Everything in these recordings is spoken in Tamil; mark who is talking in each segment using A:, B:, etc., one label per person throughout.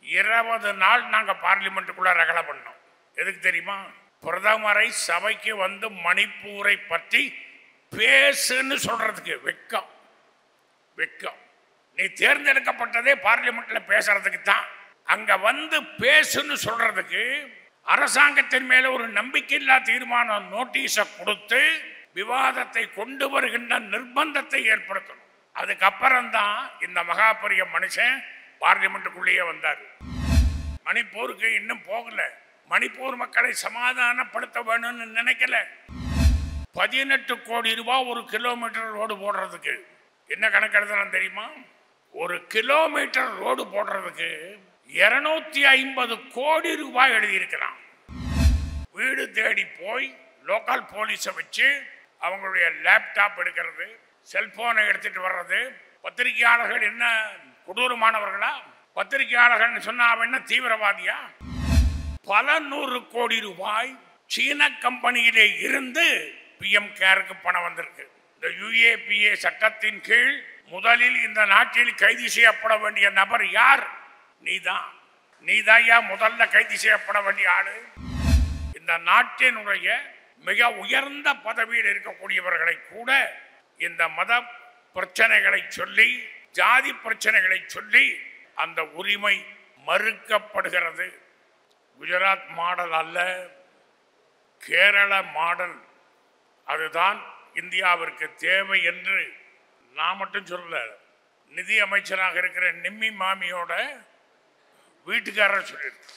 A: இருபது நாள் நாங்க பார்லிமெண்ட்டுக்குள்ள ரகலை பண்ணோம் எதுக்கு தெரியுமா பிரதமரை சபைக்கு வந்து மணிப்பூரை பற்றி பேசுன்னு சொல்றதுக்கு வெக்கம் வெக்கம் நீ தேர்ந்தெடுக்கப்பட்டதே பார்லிமெண்ட்ல பேசுறதுக்கு தான் அங்க வந்து பேசுன்னு சொல்றதுக்கு அரசாங்கத்தின் மேல ஒரு நம்பிக்கையில்லா தீர்மானம் நோட்டீஸை கொடுத்து விவாதத்தை கொண்டு வருகின்ற நிர்பந்தத்தை ஏற்படுத்தணும் அதுக்கப்புறம் தான் இந்த மகாபெரிய மனுஷன் பார்லிமெண்ட்டுக்குள்ளேயே வந்தார் மணிப்பூருக்கு இன்னும் போகல மணிப்பூர் மக்களை சமாதானப்படுத்த வேணும்னு நினைக்கல பதினெட்டு கோடி ரூபாய் ஒரு கிலோமீட்டர் ரோடு போடுறதுக்கு என்ன கணக்கு எழுதுறான் தெரியுமா ஒரு கிலோமீட்டர் ரோடு போடுறதுக்கு இருநூத்தி ஐம்பது கோடி ரூபாய் எழுதியிருக்கிறான் வீடு தேடி போய் லோக்கல் போலீஸை வச்சு அவங்களுடைய லேப்டாப் எடுக்கிறது செல்போனை எடுத்துட்டு வர்றது பத்திரிகையாளர்கள் என்ன கொடூரமானவர்களா பத்திரிகையாளர்கள் சொன்னா அவன் என்ன தீவிரவாதியா பல நூறு கோடி ரூபாய் சீன கம்பெனியிலே இருந்து பிஎம் கேருக்கு பணம் வந்திருக்கு இந்த யுஏபிஏ சட்டத்தின் கீழ் முதலில் இந்த நாட்டில் கைது செய்யப்பட வேண்டிய நபர் யார் நீதான் நீதான் ஏன் முதல்ல கைது செய்யப்பட வேண்டிய ஆளு இந்த நாட்டினுடைய மிக உயர்ந்த பதவியில் இருக்கக்கூடியவர்களை கூட இந்த மத பிரச்சனைகளை சொல்லி ஜாதி பிரச்சனைகளை சொல்லி அந்த உரிமை மறுக்கப்படுகிறது குஜராத் மாடல் அல்ல கேரள மாடல் அதுதான் இந்தியாவிற்கு தேவை என்று நான் மட்டும் சொல்லல நிதி அமைச்சராக இருக்கிற நிம்மி மாமியோட வீட்டுக்காரர் சொல்லியிருக்கு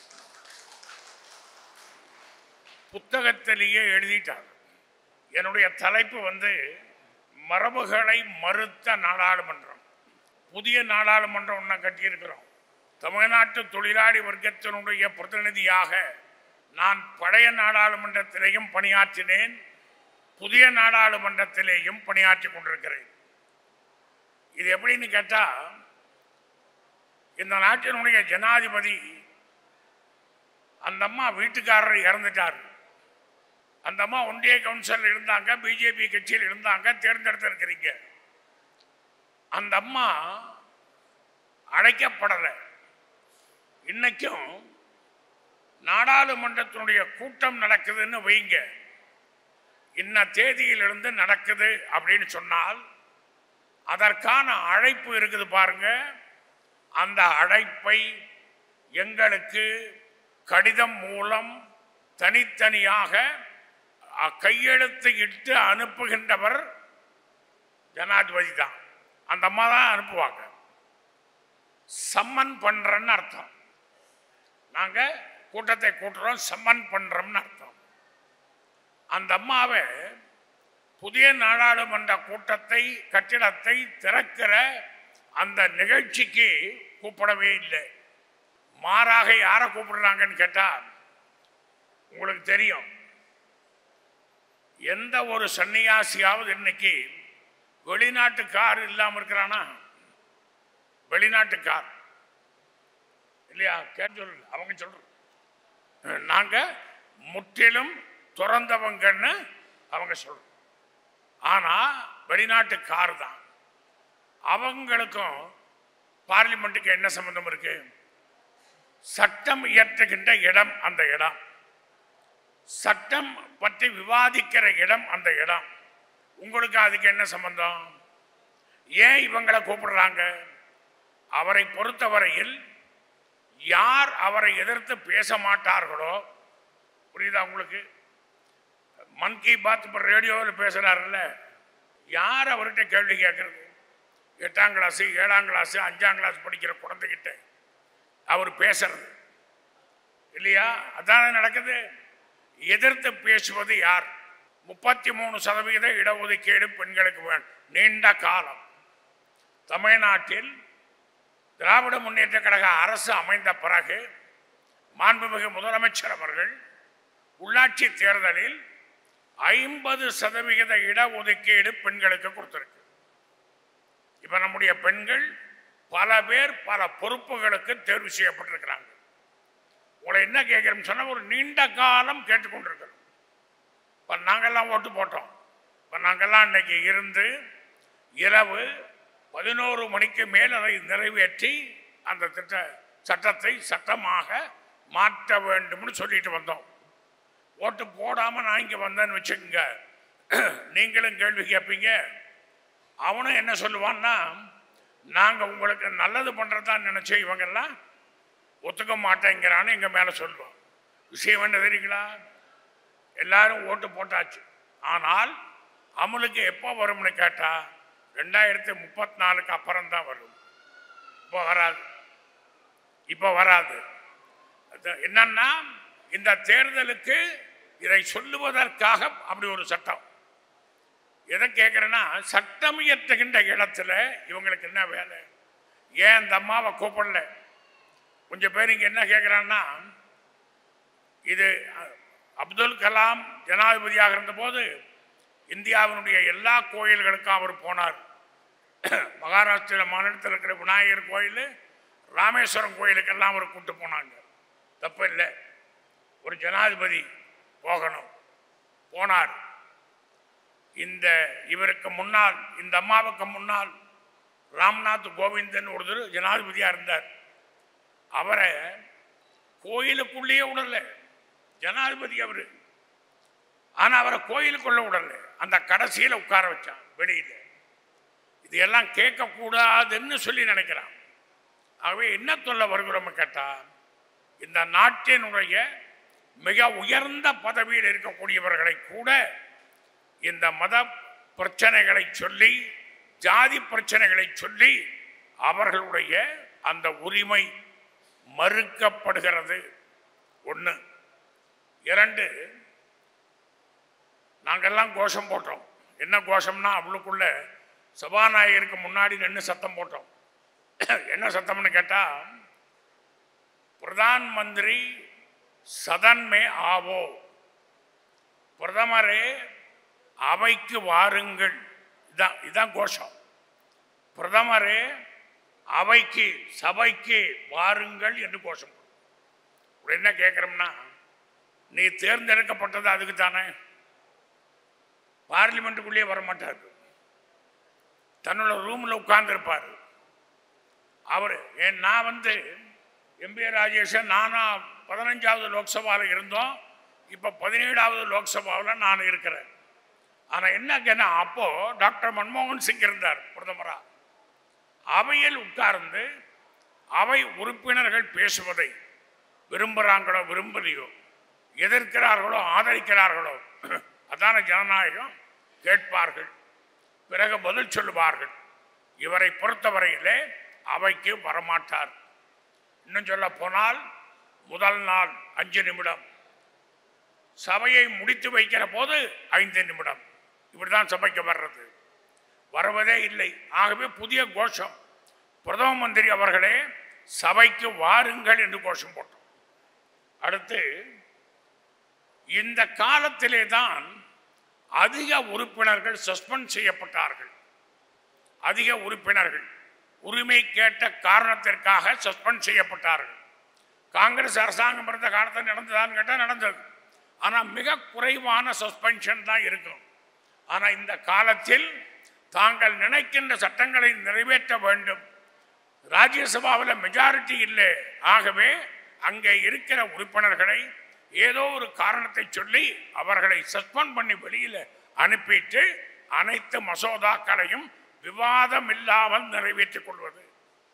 A: புத்தகத்திலேயே எழுதிட்டார் என்னுடைய தலைப்பு வந்து மரபுகளை மறுத்த நாடாளுமன்றம் புதிய நாடாளுமன்றம் ஒன்று கட்டியிருக்கிறோம் தமிழ்நாட்டு தொழிலாளி வர்க்கத்தினுடைய பிரதிநிதியாக நான் பழைய நாடாளுமன்றத்திலேயும் பணியாற்றினேன் புதிய நாடாளுமன்றத்திலேயும் பணியாற்றி கொண்டிருக்கிறேன் இது எப்படின்னு கேட்டா இந்த நாட்டினுடைய ஜனாதிபதி அந்த அம்மா வீட்டுக்காரர் இறந்துட்டார் அந்த அம்மா ஒன்றிய கவுன்சில் இருந்தாங்க பிஜேபி கட்சியில் இருந்தாங்க தேர்ந்தெடுத்திருக்கிறீங்க அந்த அம்மா அழைக்கப்படலை இன்னைக்கும் நாடாளுமன்றத்தினுடைய கூட்டம் நடக்குதுன்னு வைங்க இன்ன தேதியிலிருந்து நடக்குது அப்படின்னு சொன்னால் அதற்கான அழைப்பு இருக்குது பாருங்க அந்த அழைப்பை எங்களுக்கு கடிதம் மூலம் தனித்தனியாக அ- கையெழுத்து இட்டு அனுப்புகின்றவர் ஜனாதிபதி தான் அந்த அம்மா தான் அனுப்புவாங்க சம்மன் பண்றேன்னு அர்த்தம் நாங்க கூட்டத்தை கூட்டுறோம் சம்மன் பண்றோம்னு அர்த்தம் அந்த அம்மாவை புதிய நாடாளுமன்ற கூட்டத்தை கட்டிடத்தை திறக்கிற அந்த நிகழ்ச்சிக்கு கூப்பிடவே இல்லை மாறாக யாரை கூப்பிடுறாங்கன்னு கேட்டா உங்களுக்கு தெரியும் எந்த ஒரு சன்னியாசியாவது இன்னைக்கு வெளிநாட்டு கார் இல்லாம இருக்கிறானா வெளிநாட்டு கார் இல்லையா கேட்டு சொல்லு அவங்க சொல்றோம் நாங்க முற்றிலும் துறந்தவங்கன்னு அவங்க சொல்றோம் ஆனா வெளிநாட்டு கார் தான் அவங்களுக்கும் பார்லிமெண்ட்டுக்கு என்ன சம்பந்தம் இருக்கு சட்டம் இயற்றுகின்ற இடம் அந்த இடம் சட்டம் பற்றி விவாதிக்கிற இடம் அந்த இடம் உங்களுக்கு அதுக்கு என்ன சம்பந்தம் ஏன் இவங்களை கூப்பிடுறாங்க அவரை பொறுத்தவரையில் யார் அவரை எதிர்த்து பேச மாட்டார்களோ புரியுதா உங்களுக்கு மன் கி பாத் இப்போ ரேடியோவில் பேசுகிறாருல்ல யார் அவர்கிட்ட கேள்வி கேட்கறது எட்டாம் கிளாஸு ஏழாம் கிளாஸு அஞ்சாம் கிளாஸ் படிக்கிற குழந்தைகிட்ட அவர் பேசுறது இல்லையா அதான் நடக்குது எதிர்த்து பேசுவது யார் முப்பத்தி மூணு சதவீத இடஒதுக்கீடு பெண்களுக்கு வேண்டும் நீண்ட காலம் தமிழ்நாட்டில் திராவிட முன்னேற்ற கழக அரசு அமைந்த பிறகு மாண்புமிகு முதலமைச்சர் அவர்கள் உள்ளாட்சி தேர்தலில் ஐம்பது சதவிகித இடஒதுக்கீடு பெண்களுக்கு கொடுத்திருக்கு இப்ப நம்முடைய பெண்கள் பல பேர் பல பொறுப்புகளுக்கு தேர்வு செய்யப்பட்டிருக்கிறாங்க உங்களை என்ன கேட்கிறோம் சொன்னா ஒரு நீண்ட காலம் கேட்டுக்கொண்டிருக்கிறோம் இப்ப நாங்கெல்லாம் ஓட்டு போட்டோம் இப்ப நாங்கெல்லாம் இன்னைக்கு இருந்து இரவு பதினோரு மணிக்கு மேல் அதை நிறைவேற்றி அந்த திட்ட சட்டத்தை சட்டமாக மாற்ற வேண்டும்னு சொல்லிட்டு வந்தோம் ஓட்டு போடாம நான் இங்க வந்தேன்னு வச்சுக்கோங்க நீங்களும் கேள்வி கேட்பீங்க அவனும் என்ன சொல்லுவான்னா நாங்க உங்களுக்கு நல்லது பண்றதா நினைச்ச இவங்கெல்லாம் ஒத்துக்க மாட்டேங்கிறான்னு எங்க மேல சொல்லுவோம் விஷயம் என்ன தெரியுங்களா எல்லாரும் ஓட்டு போட்டாச்சு ஆனால் அமலுக்கு எப்போ வரும்னு கேட்டா ரெண்டாயிரத்தி முப்பத்தி நாலுக்கு அப்புறம் தான் வரும் இப்போ வராது இப்போ வராது அது என்னன்னா இந்த தேர்தலுக்கு இதை சொல்லுவதற்காக அப்படி ஒரு சட்டம் எதை கேட்குறேன்னா சட்டம் இயற்றுகின்ற இடத்துல இவங்களுக்கு என்ன வேலை ஏன் இந்த அம்மாவை கூப்பிடல கொஞ்சம் பேர் இங்கே என்ன கேட்குறான்னா இது அஹ், அப்துல் கலாம் ஜனாதிபதியாக இருந்தபோது இந்தியாவினுடைய எல்லா கோயில்களுக்கும் அவர் போனார் மகாராஷ்டிர மாநிலத்தில் இருக்கிற விநாயகர் கோயில் ராமேஸ்வரம் கோயிலுக்கெல்லாம் அவர் கூட்டு போனாங்க தப்பு இல்லை ஒரு ஜனாதிபதி போகணும் போனார் இந்த இவருக்கு முன்னால் இந்த அம்மாவுக்கு முன்னால் ராம்நாத் கோவிந்தன் ஒருத்தர் ஜனாதிபதியாக இருந்தார் அவரை கோயிலுக்குள்ளேயே விடல ஜனாதிபதி அவரு ஆனா அவரை கோயிலுக்குள்ள விடல அந்த கடைசியில உட்கார வச்சான் வெளியில இது எல்லாம் கேட்கக்கூடாதுன்னு சொல்லி நினைக்கிறான் ஆகவே என்ன சொல்ல வருகிறோம் கேட்டா இந்த நாட்டினுடைய மிக உயர்ந்த பதவியில் இருக்கக்கூடியவர்களை கூட இந்த மத பிரச்சனைகளை சொல்லி ஜாதி பிரச்சனைகளை சொல்லி அவர்களுடைய அந்த உரிமை மறுக்கப்படுகிறது ஒன்று இரண்டு நாங்கெல்லாம் கோஷம் போட்டோம் என்ன கோஷம்னா அவளுக்குள்ள சபாநாயகருக்கு முன்னாடி நின்று சத்தம் போட்டோம் என்ன சத்தம்னு கேட்டா பிரதான் மந்திரி சதன் மே ஆவோ பிரதமரே அவைக்கு வாருங்கள் இதான் இதான் கோஷம் பிரதமரே அவைக்கு சபைக்கு வாருங்கள் என்று கோஷம் போடும். இப்ப என்ன கேட்குறோம்னா நீ தேர்ந்தெடுக்கப்பட்டது அதுக்கு தானே பார்லிமெண்ட்டுக்குள்ளேயே வர மாட்டார் தன்னோட ரூமில் உட்கார்ந்துருப்பார் அவர் ஏன் நான் வந்து எம்பி ராஜேஷன் நானா பதினஞ்சாவது லோக்சபாவில் இருந்தோம் இப்போ பதினேழாவது லோக்சபாவில் நான் இருக்கிறேன் ஆனால் என்னங்கன்னா அப்போ டாக்டர் மன்மோகன் சிங் இருந்தார் பிரதமரா அவையில் உட்கார்ந்து அவை உறுப்பினர்கள் பேசுவதை விரும்புகிறாங்களோ விரும்பலையோ எதிர்க்கிறார்களோ ஆதரிக்கிறார்களோ அதான ஜனநாயகம் கேட்பார்கள் பிறகு பதில் சொல்லுவார்கள் இவரை பொறுத்தவரையிலே அவைக்கு வரமாட்டார் இன்னும் சொல்ல போனால் முதல் நாள் அஞ்சு நிமிடம் சபையை முடித்து வைக்கிற போது ஐந்து நிமிடம் இப்படிதான் சபைக்கு வர்றது வருவதே இல்லை ஆகவே புதிய கோஷம் பிரதம மந்திரி அவர்களே சபைக்கு வாருங்கள் என்று கோஷம் போட்டோம் அடுத்து இந்த காலத்திலே தான் அதிக உறுப்பினர்கள் சஸ்பெண்ட் செய்யப்பட்டார்கள் அதிக உறுப்பினர்கள் உரிமை கேட்ட காரணத்திற்காக சஸ்பெண்ட் செய்யப்பட்டார்கள் காங்கிரஸ் அரசாங்கம் இருந்த காலத்தில் நடந்ததான்னு கேட்டால் நடந்தது ஆனால் மிக குறைவான சஸ்பென்ஷன் தான் இருக்கும் ஆனால் இந்த காலத்தில் தாங்கள் நினைக்கின்ற சட்டங்களை நிறைவேற்ற வேண்டும் ராஜ்யசபாவில் மெஜாரிட்டி இல்லை ஆகவே அங்கே இருக்கிற உறுப்பினர்களை ஏதோ ஒரு காரணத்தை சொல்லி அவர்களை சஸ்பெண்ட் பண்ணி வெளியில் அனுப்பிட்டு அனைத்து மசோதாக்களையும் விவாதம் இல்லாமல் நிறைவேற்றிக் கொள்வது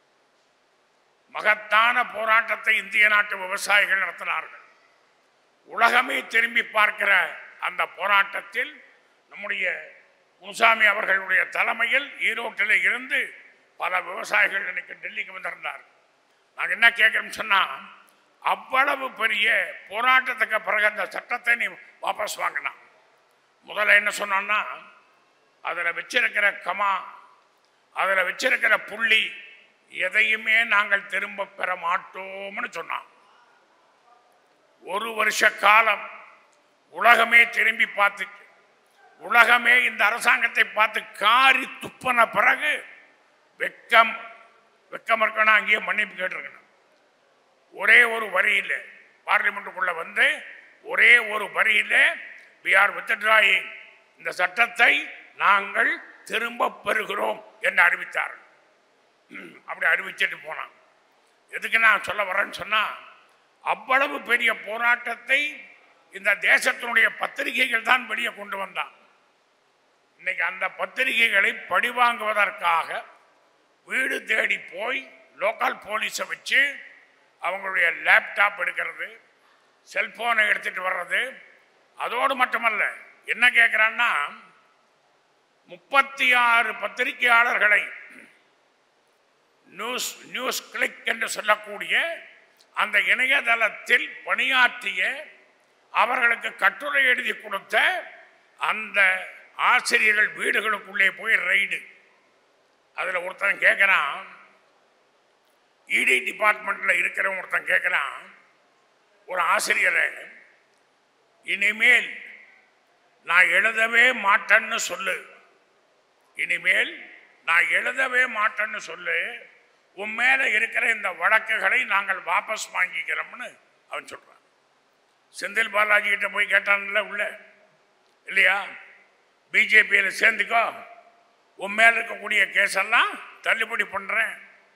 A: மகத்தான போராட்டத்தை இந்திய நாட்டு விவசாயிகள் நடத்தினார்கள் உலகமே திரும்பி பார்க்கிற அந்த போராட்டத்தில் நம்முடைய முனுசாமி அவர்களுடைய தலைமையில் ஈரோட்டில் இருந்து பல விவசாயிகள் இன்னைக்கு டெல்லிக்கு வந்திருந்தார் நாங்கள் என்ன கேட்குறோம்னு சொன்னால் அவ்வளவு பெரிய போராட்டத்துக்கு பிறகு அந்த சட்டத்தை நீ வாபஸ் வாங்கினா முதல்ல என்ன சொன்னோன்னா அதில் வச்சிருக்கிற கமா அதில் வச்சிருக்கிற புள்ளி எதையுமே நாங்கள் திரும்ப பெற மாட்டோம்னு சொன்னான் ஒரு வருஷ காலம் உலகமே திரும்பி பார்த்து உலகமே இந்த அரசாங்கத்தை பார்த்து காரி துப்பன பிறகு வெக்கம் வெக்கம் இருக்கணும் அங்கேயே மன்னிப்பு கேட்டிருக்கணும் ஒரே ஒரு வரியில் பார்லிமெண்ட்டுக்குள்ள வந்து ஒரே ஒரு வரியில் வி ஆர் வித்ட்ராயிங் இந்த சட்டத்தை நாங்கள் திரும்ப பெறுகிறோம் என்று அறிவித்தார்கள் ம், அப்படி அறிவிச்சிட்டு போனான் எதுக்கு நான் சொல்ல வரேன்னு சொன்னா அவ்வளவு பெரிய போராட்டத்தை இந்த தேசத்தினுடைய பத்திரிகைகள் தான் வெளியே கொண்டு வந்தான் இன்னைக்கு அந்த பத்திரிகைகளை பழிவாங்குவதற்காக வீடு தேடி போய் லோக்கல் போலீஸை வச்சு அவங்களுடைய லேப்டாப் எடுக்கிறது செல்போனை எடுத்துட்டு வர்றது அதோடு மட்டுமல்ல என்ன கேட்குறான்னா முப்பத்தி ஆறு பத்திரிகையாளர்களை நியூஸ் நியூஸ் கிளிக் என்று சொல்லக்கூடிய அந்த இணையதளத்தில் பணியாற்றிய அவர்களுக்கு கட்டுரை எழுதி கொடுத்த அந்த ஆசிரியர்கள் வீடுகளுக்குள்ளே போய் ரைடு அதில் ஒருத்தன் கேட்குறான் இடி டிபார்ட்மெண்ட்டில் இருக்கிறவன் ஒருத்தன் கேட்குறான் ஒரு ஆசிரியரை இனிமேல் நான் எழுதவே மாட்டேன்னு சொல்லு இனிமேல் நான் எழுதவே மாட்டேன்னு சொல்லு உன் மேலே இருக்கிற இந்த வழக்குகளை நாங்கள் வாபஸ் வாங்கிக்கிறோம்னு அவன் சொல்கிறான் செந்தில் பாலாஜி கிட்ட போய் கேட்டான்ல உள்ள இல்லையா பிஜேபியில் சேர்ந்துக்கோ உன் மேல இருக்கக்கூடிய கேஸெல்லாம் தள்ளுபடி பண்ணுறேன்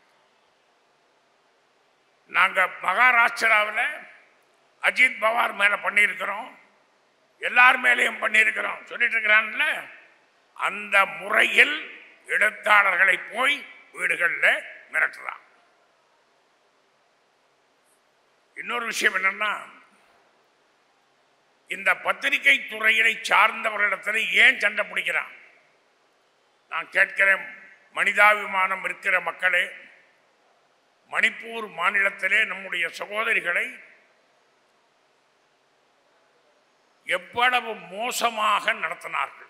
A: நாங்கள் மகாராஷ்டிராவில் அஜித் பவார் மேலே பண்ணியிருக்கிறோம் எல்லார் மேலேயும் பண்ணியிருக்கிறோம் சொல்லிட்டு இருக்கிறான்ல அந்த முறையில் எழுத்தாளர்களை போய் வீடுகளில் மிரட்டுறான் இன்னொரு விஷயம் என்னன்னா இந்த பத்திரிகை துறையினை சார்ந்தவர்களிடத்தில் ஏன் சண்டை பிடிக்கிறான் நான் கேட்கிறேன் மனிதாபிமானம் இருக்கிற மக்களே மணிப்பூர் மாநிலத்திலே நம்முடைய சகோதரிகளை எவ்வளவு மோசமாக நடத்தினார்கள்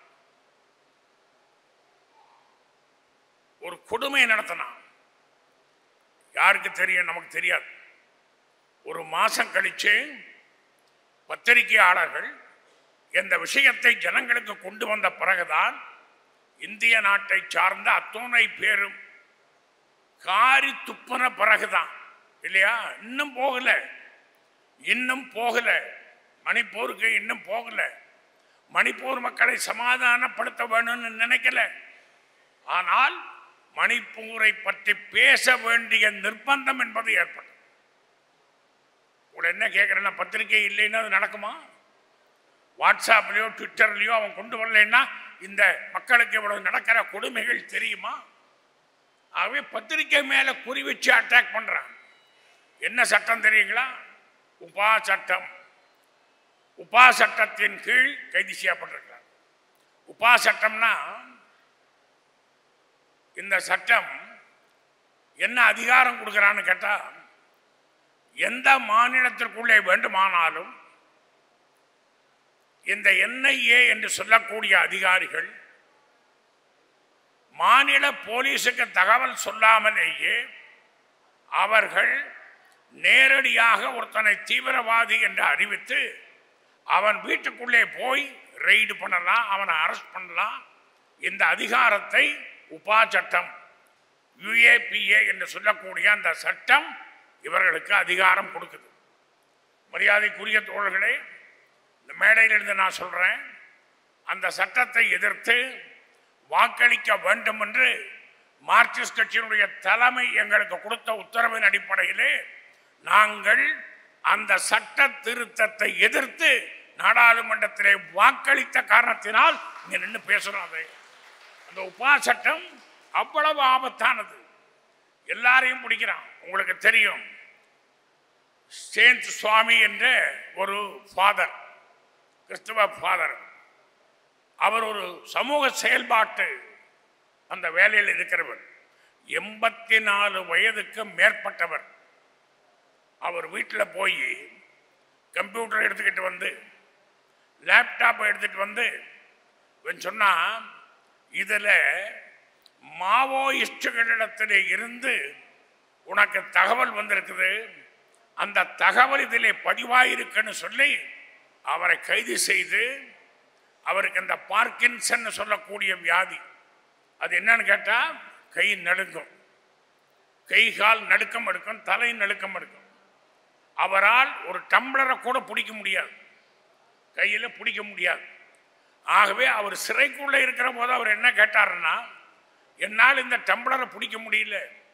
A: ஒரு கொடுமை நடத்தினான் யாருக்கு தெரியும் நமக்கு தெரியாது ஒரு மாசம் கழிச்சு பத்திரிகையாளர்கள் இந்த விஷயத்தை ஜனங்களுக்கு கொண்டு வந்த பிறகுதான் இந்திய நாட்டை சார்ந்த அத்தோனை பேரும் காரி துப்புன பிறகுதான் இல்லையா இன்னும் போகல இன்னும் போகல மணிப்பூருக்கு இன்னும் போகல மணிப்பூர் மக்களை சமாதானப்படுத்த வேணும்னு நினைக்கல ஆனால் மணிப்பூரை பற்றி பேச வேண்டிய நிர்பந்தம் என்பது ஏற்படும் உங்களை என்ன கேட்குறேன்னா பத்திரிகை இல்லைன்னா அது நடக்குமா வாட்ஸ்அப்லேயோ ட்விட்டர்லேயோ அவன் கொண்டு வரலைன்னா இந்த மக்களுக்கு இவ்வளவு நடக்கிற கொடுமைகள் தெரியுமா ஆகவே பத்திரிகை மேலே குறி வச்சு அட்டாக் பண்ணுறான் என்ன சட்டம் தெரியுங்களா உபா சட்டம் உபா சட்டத்தின் கீழ் கைது செய்யப்பட்டிருக்கிறார் உபா சட்டம்னா இந்த சட்டம் என்ன அதிகாரம் கொடுக்குறான்னு கேட்டா எந்த மாநிலத்திற்குள்ளே வேண்டுமானாலும் இந்த என்ஐஏ என்று சொல்லக்கூடிய அதிகாரிகள் மாநில போலீஸுக்கு தகவல் சொல்லாமலேயே அவர்கள் நேரடியாக ஒருத்தனை தீவிரவாதி என்று அறிவித்து அவன் வீட்டுக்குள்ளே போய் ரெய்டு பண்ணலாம் அவனை அரெஸ்ட் பண்ணலாம் இந்த அதிகாரத்தை உபா சட்டம் யுஏபிஏ என்று சொல்லக்கூடிய அந்த சட்டம் இவர்களுக்கு அதிகாரம் கொடுக்குது மரியாதைக்குரிய தோழர்களே இந்த மேடையிலிருந்து நான் சொல்றேன் அந்த சட்டத்தை எதிர்த்து வாக்களிக்க வேண்டும் என்று மார்க்சிஸ்ட் கட்சியினுடைய தலைமை எங்களுக்கு கொடுத்த உத்தரவின் அடிப்படையிலே நாங்கள் அந்த சட்ட திருத்தத்தை எதிர்த்து நாடாளுமன்றத்திலே வாக்களித்த காரணத்தினால் இங்க நின்று பேசுறோம் அதை அந்த உபா சட்டம் அவ்வளவு ஆபத்தானது எல்லாரையும் பிடிக்கிறான் உங்களுக்கு தெரியும் சேந்த் சுவாமி என்ற ஒரு ஃபாதர் கிறிஸ்தவ ஃபாதர் அவர் ஒரு சமூக செயல்பாட்டு அந்த வேலையில் இருக்கிறவர் எண்பத்தி நாலு வயதுக்கு மேற்பட்டவர் அவர் வீட்டில் போய் கம்ப்யூட்டர் எடுத்துக்கிட்டு வந்து லேப்டாப்பை எடுத்துட்டு வந்து இவன் சொன்னா இதில் மாவோயிஸ்டுகளிடத்திலே இருந்து உனக்கு தகவல் வந்திருக்குது அந்த தகவல் இதிலே பதிவாயிருக்குன்னு சொல்லி அவரை கைது செய்து அவருக்கு அந்த பார்க்கின்சன் சொல்லக்கூடிய வியாதி அது என்னன்னு கேட்டால் கை நடுங்கும் கை கால் நடுக்கம் எடுக்கும் தலை நடுக்கம் எடுக்கும் அவரால் ஒரு டம்ளரை கூட பிடிக்க முடியாது கையில் பிடிக்க முடியாது ஆகவே அவர் சிறைக்குள்ளே இருக்கிற போது அவர் என்ன கேட்டாருன்னா என்னால் இந்த டம்ளரை பிடிக்க முடியல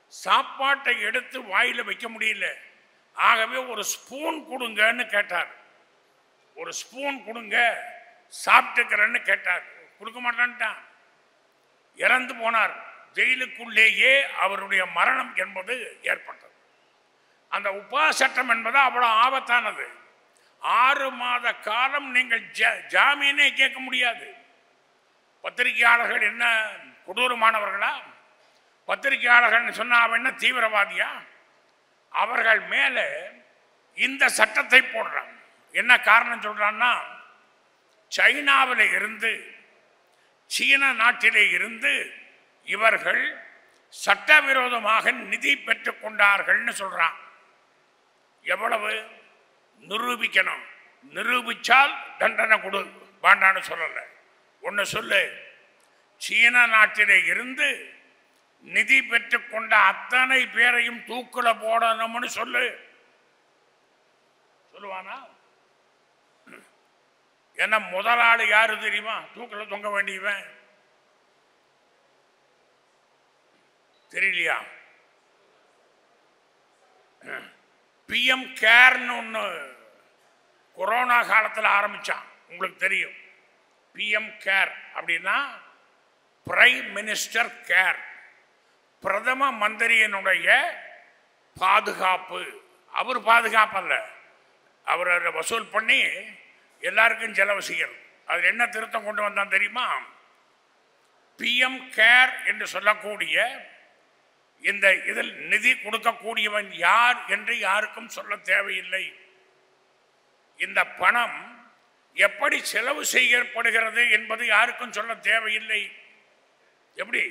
A: சாப்பாட்டை எடுத்து வாயில வைக்க முடியல ஆகவே ஒரு ஸ்பூன் கொடுங்கன்னு கேட்டார் ஒரு ஸ்பூன் கொடுங்க சாப்பிட்டுக்கிறேன்னு கேட்டார் கொடுக்க மாட்டான்ட்டான் இறந்து போனார் ஜெயிலுக்குள்ளேயே அவருடைய மரணம் என்பது ஏற்பட்டது அந்த உபா சட்டம் என்பது அவ்வளவு ஆபத்தானது ஆறு மாத காலம் நீங்கள் ஜா- ஜாமீனே கேட்க முடியாது பத்திரிகையாளர்கள் என்ன கொடூரமானவர்களா பத்திரிகையாளர்கள் சொன்னா அவன் என்ன தீவிரவாதியா அவர்கள் மேலே இந்த சட்டத்தை போடுறான் என்ன காரணம் சொல்றான்னா சைனாவில் இருந்து சீன நாட்டிலே இருந்து இவர்கள் சட்டவிரோதமாக நிதி பெற்றுக் கொண்டார்கள்னு சொல்றான் எவ்வளவு நிரூபிக்கணும் நிரூபிச்சால் தண்டனை கொடு வேண்டான்னு சொல்லல ஒன்று சொல்லு சீன நாட்டிலே இருந்து நிதி பெற்றுக் கொண்ட அத்தனை பேரையும் தூக்குல போடணும்னு சொல்லு சொல்லுவானா என்ன முதலாளி யாரு தெரியுமா தூக்கில தொங்க வேண்டியவன் தெரியலையா பிஎம் கேர்னு ஒன்று கொரோனா காலத்தில் ஆரம்பிச்சான் உங்களுக்கு தெரியும் பிஎம் கேர் அப்படின்னா பிரைம் மினிஸ்டர் கேர் பிரதம மந்திரியினுடைய பாதுகாப்பு அவர் பாதுகாப்பு அல்ல அவர் அதை வசூல் பண்ணி எல்லாருக்கும் செலவு செய்யறது அதில் என்ன திருத்தம் கொண்டு வந்தான் தெரியுமா பிஎம் கேர் என்று சொல்லக்கூடிய இந்த இதில் நிதி கொடுக்கக்கூடியவன் யார் என்று யாருக்கும் சொல்ல தேவையில்லை இந்த பணம் எப்படி செலவு செய்யப்படுகிறது என்பது யாருக்கும் சொல்ல தேவையில்லை எப்படி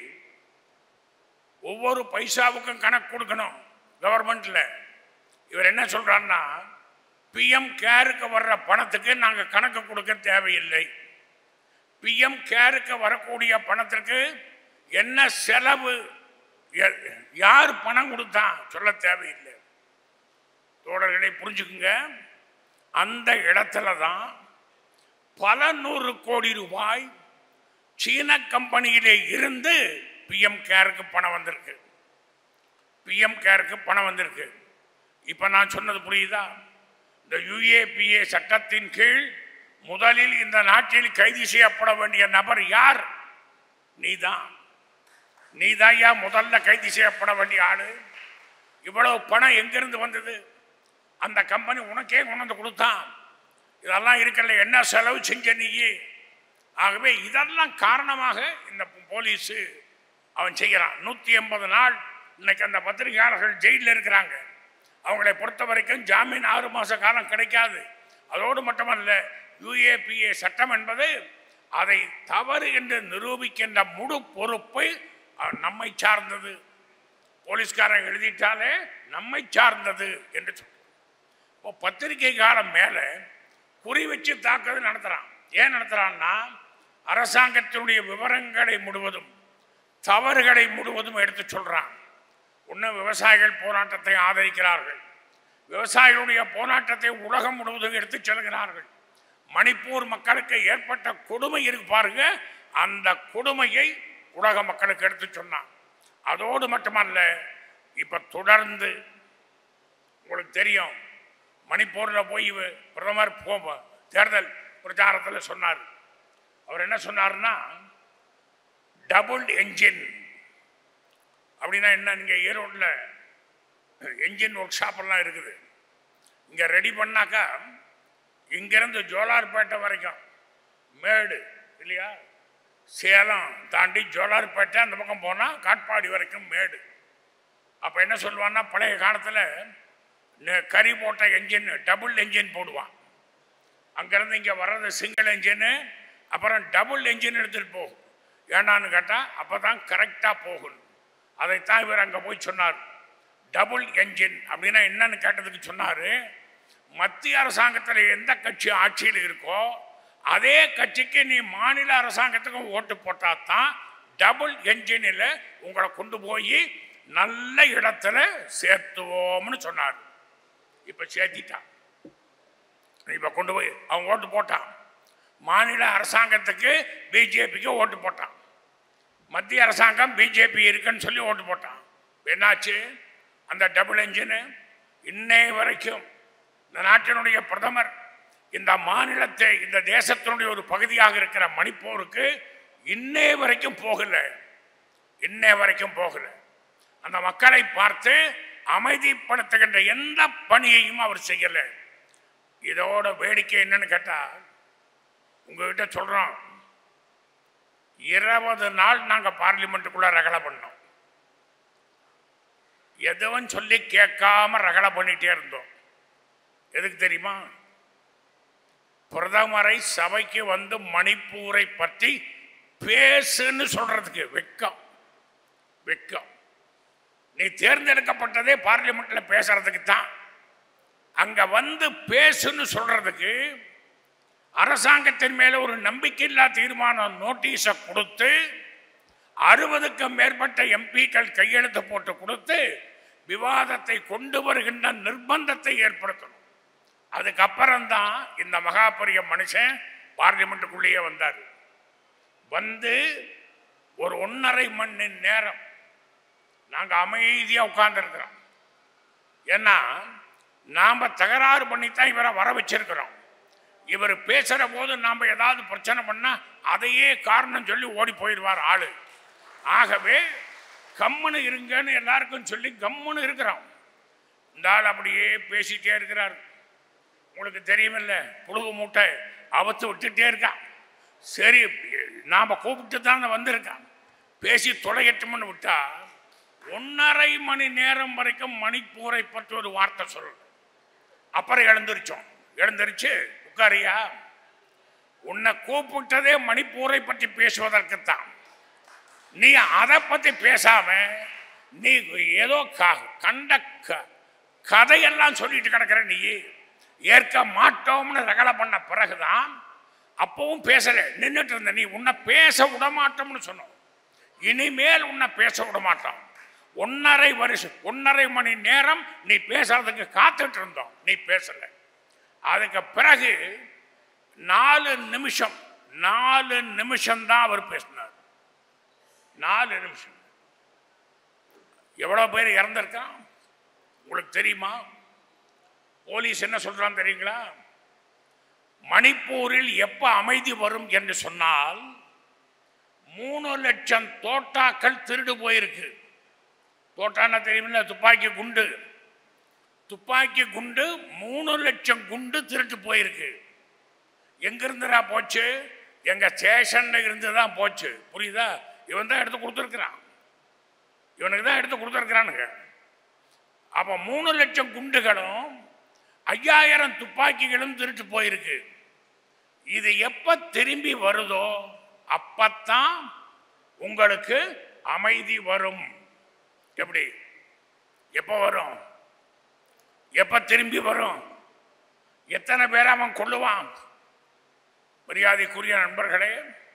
A: ஒவ்வொரு பைசாவுக்கும் கணக்கு கொடுக்கணும் கவர்மெண்ட்ல இவர் என்ன சொல்றாருன்னா பிஎம் கேருக்கு வர்ற பணத்துக்கு நாங்கள் கணக்கு கொடுக்க தேவையில்லை பிஎம் கேருக்கு வரக்கூடிய பணத்திற்கு என்ன செலவு ய- யார் பணம் கொடுத்தான் சொல்ல தேவையில்லை தோழர்களை புரிஞ்சுக்குங்க அந்த இடத்துல தான் பல நூறு கோடி ரூபாய் சீன கம்பெனியிலே இருந்து பிஎம் கேருக்கு பணம் வந்திருக்கு பிஎம் கேருக்கு பணம் வந்திருக்கு இப்போ நான் சொன்னது புரியுதா இந்த யுஏபிஏ சட்டத்தின் கீழ் முதலில் இந்த நாட்டில் கைது செய்யப்பட வேண்டிய நபர் யார் நீதான் நீதான்யா முதல்ல கைது செய்யப்பட வேண்டிய ஆளு இவ்வளவு பணம் எங்கிருந்து வந்தது அந்த கம்பெனி உனக்கே கொண்டு வந்து கொடுத்தான் இதெல்லாம் இருக்கல என்ன செலவு செஞ்ச நீயே ஆகவே இதெல்லாம் காரணமாக இந்த போலீஸு அவன் செய்கிறான் நூற்றி எண்பது நாள் இன்னைக்கு அந்த பத்திரிகையாளர்கள் ஜெயிலில் இருக்கிறாங்க அவங்களை பொறுத்த வரைக்கும் ஜாமீன் ஆறு மாத காலம் கிடைக்காது அதோடு மட்டுமல்ல யுஏபிஏ சட்டம் என்பது அதை தவறு என்று நிரூபிக்கின்ற முழு பொறுப்பை அஹ், நம்மை சார்ந்தது போலீஸ்காரன் எழுதிட்டாலே நம்மை சார்ந்தது என்று சொல்றான் இப்போ பத்திரிகைக்காரன் மேலே குறி வச்சு தாக்குதல் நடத்துகிறான் ஏன் நடத்துகிறான்னா அரசாங்கத்தினுடைய விவரங்களை முழுவதும் தவறுகளை முழுவதும் எடுத்து சொல்கிறான் ஒன்று விவசாயிகள் போராட்டத்தை ஆதரிக்கிறார்கள் விவசாயிகளுடைய போராட்டத்தை உலகம் முழுவதும் எடுத்துச் செல்கிறார்கள் மணிப்பூர் மக்களுக்கு ஏற்பட்ட கொடுமை இருக்கு பாருங்க அந்த கொடுமையை உலக மக்களுக்கு எடுத்து சொன்னான் அதோடு மட்டுமல்ல இப்ப தொடர்ந்து உங்களுக்கு தெரியும் மணிப்பூரில் போய் இவ- பிரதமர் போ தேர்தல் பிரச்சாரத்தில் சொன்னார் அவர் என்ன சொன்னார்னா டபுள் என்ஜின் அப்படின்னா என்ன நீங்கள் ஈரோட்டில் என்ஜின் ஒர்க் ஷாப்பெல்லாம் இருக்குது இங்கே ரெடி பண்ணாக்கா இங்கேருந்து ஜோலார்பேட்டை வரைக்கும் மேடு இல்லையா சேலம் தாண்டி ஜோலார்பேட்டை அந்த பக்கம் போனால் காட்பாடி வரைக்கும் மேடு அப்போ என்ன சொல்லுவான்னா பழைய காலத்தில் நெ- கறி போட்ட என்ஜின் டபுள் என்ஜின் போடுவான் அங்கேருந்து இங்கே வர்றது சிங்கிள் என்ஜினு அப்புறம் டபுள் என்ஜின் எடுத்துகிட்டு போகும் ஏன்னான்னு கேட்டால் அப்போ தான் கரெக்டாக போகும் அதைத்தான் இவர் அங்கே போய் சொன்னார் டபுள் என்ஜின் அப்படின்னா என்னன்னு கேட்டதுக்கு சொன்னார் மத்திய அரசாங்கத்தில் எந்த கட்சி ஆட்சியில் இருக்கோ அதே கட்சிக்கு நீ மாநில அரசாங்கத்துக்கும் ஓட்டு போட்டால் தான் டபுள் என்ஜினில் உங்களை கொண்டு போய் நல்ல இடத்துல சேர்த்துவோம்னு சொன்னார் இப்போ சேர்த்திட்டான் இப்போ கொண்டு போய் அவன் ஓட்டு போட்டான் மாநில அரசாங்கத்துக்கு பிஜேபிக்கு ஓட்டு போட்டான் மத்திய அரசாங்கம் பிஜேபி இருக்குன்னு சொல்லி ஓட்டு போட்டான் என்னாச்சு அந்த டபுள் என்ஜினு இன்னை வரைக்கும் இந்த நாட்டினுடைய பிரதமர் இந்த மாநிலத்தை இந்த தேசத்தினுடைய ஒரு பகுதியாக இருக்கிற மணிப்பூருக்கு இன்னே வரைக்கும் போகல இன்னே வரைக்கும் போகல அந்த மக்களை பார்த்து அமைதிப்படுத்துகின்ற எந்த பணியையும் அவர் செய்யல இதோட வேடிக்கை என்னன்னு கேட்டா உங்ககிட்ட சொல்றோம் இருபது நாள் நாங்க பார்லிமெண்ட்டுக்குள்ள ரகலை பண்ணோம் எதுவும் சொல்லி கேட்காம ரகலை பண்ணிட்டே இருந்தோம் எதுக்கு தெரியுமா பிரதமரை சபைக்கு வந்து மணிப்பூரை பற்றி பேசுன்னு சொல்றதுக்கு வெக்கம் வெக்கம் நீ தேர்ந்தெடுக்கப்பட்டதே பார்லிமெண்ட்ல பேசுறதுக்கு தான் அங்க வந்து பேசுன்னு சொல்றதுக்கு அரசாங்கத்தின் மேல ஒரு நம்பிக்கையில்லா தீர்மானம் நோட்டீஸை கொடுத்து அறுபதுக்கும் மேற்பட்ட எம்பிக்கள் கையெழுத்து போட்டு கொடுத்து விவாதத்தை கொண்டு வருகின்ற நிர்பந்தத்தை ஏற்படுத்தணும் அதுக்கப்புறம்தான் இந்த மகாபரிய மனுஷன் பார்லிமெண்ட்டுக்குள்ளேயே வந்தார் வந்து ஒரு ஒன்றரை மணி நேரம் நாங்கள் அமைதியாக உட்கார்ந்துருக்கிறோம் ஏன்னா நாம் தகராறு பண்ணித்தான் இவரை வர வச்சிருக்கிறோம் இவர் பேசுகிற போது நாம் ஏதாவது பிரச்சனை பண்ணால் அதையே காரணம் சொல்லி ஓடி போயிடுவார் ஆளு ஆகவே கம்முன்னு இருங்கன்னு எல்லாருக்கும் சொல்லி கம்முன்னு இருக்கிறோம் இந்த ஆள் அப்படியே பேசிட்டே இருக்கிறார் உங்களுக்கு தெரியுமில்ல புழுகு மூட்டை அவத்து விட்டுட்டே இருக்கான் சரி நாம் கூப்பிட்டு தான் வந்திருக்கான் பேசி தொலையட்டும்னு விட்டா ஒன்றரை மணி நேரம் வரைக்கும் மணிப்பூரை பற்றி ஒரு வார்த்தை சொல்லு அப்புறம் எழுந்திருச்சோம் எழுந்திருச்சு உட்காரியா உன்னை கூப்பிட்டதே மணிப்பூரை பற்றி பேசுவதற்குத்தான் நீ அதை பற்றி பேசாம நீ ஏதோ க- கண்ட க- கதையெல்லாம் சொல்லிட்டு கிடக்கிற நீ ஏற்க மாட்டோம்னு ரகலை பண்ண பிறகுதான் அப்பவும் பேசல நின்றுட்டு இருந்த நீ உன்னை பேச விட மாட்டோம்னு சொன்னோம் இனிமேல் உன்னை பேச விட மாட்டோம் ஒன்னரை வருஷம் ஒன்னரை மணி நேரம் நீ பேசுறதுக்கு காத்துட்டு இருந்தோம் நீ பேசல அதுக்கு பிறகு நாலு நிமிஷம் நாலு நிமிஷம் தான் அவர் பேசினார் நாலு நிமிஷம் எவ்வளோ பேர் இறந்திருக்கான் உங்களுக்கு தெரியுமா போலீஸ் என்ன சொல்றான் தெரியுங்களா மணிப்பூரில் எப்ப அமைதி வரும் என்று சொன்னால் மூணு லட்சம் தோட்டாக்கள் திருடு போயிருக்கு தோட்டான்னா தெரியுமில்ல துப்பாக்கி குண்டு துப்பாக்கி குண்டு மூணு லட்சம் குண்டு திருட்டு போயிருக்கு எங்கிருந்துடா போச்சு எங்க ஸ்டேஷன்ல இருந்து தான் போச்சு புரியுதா இவன் தான் எடுத்து கொடுத்துருக்கிறான் இவனுக்கு தான் எடுத்து கொடுத்துருக்கிறானுங்க அப்போ மூணு லட்சம் குண்டுகளும் ஐயாயிரம் துப்பாக்கிகளும் திருட்டு போயிருக்கு இது எப்ப திரும்பி வருதோ அப்பத்தான் உங்களுக்கு அமைதி வரும் எப்படி எப்போ வரும் எப்ப திரும்பி வரும் எத்தனை பேரை அவன் கொள்ளுவான் மரியாதைக்குரிய நண்பர்களே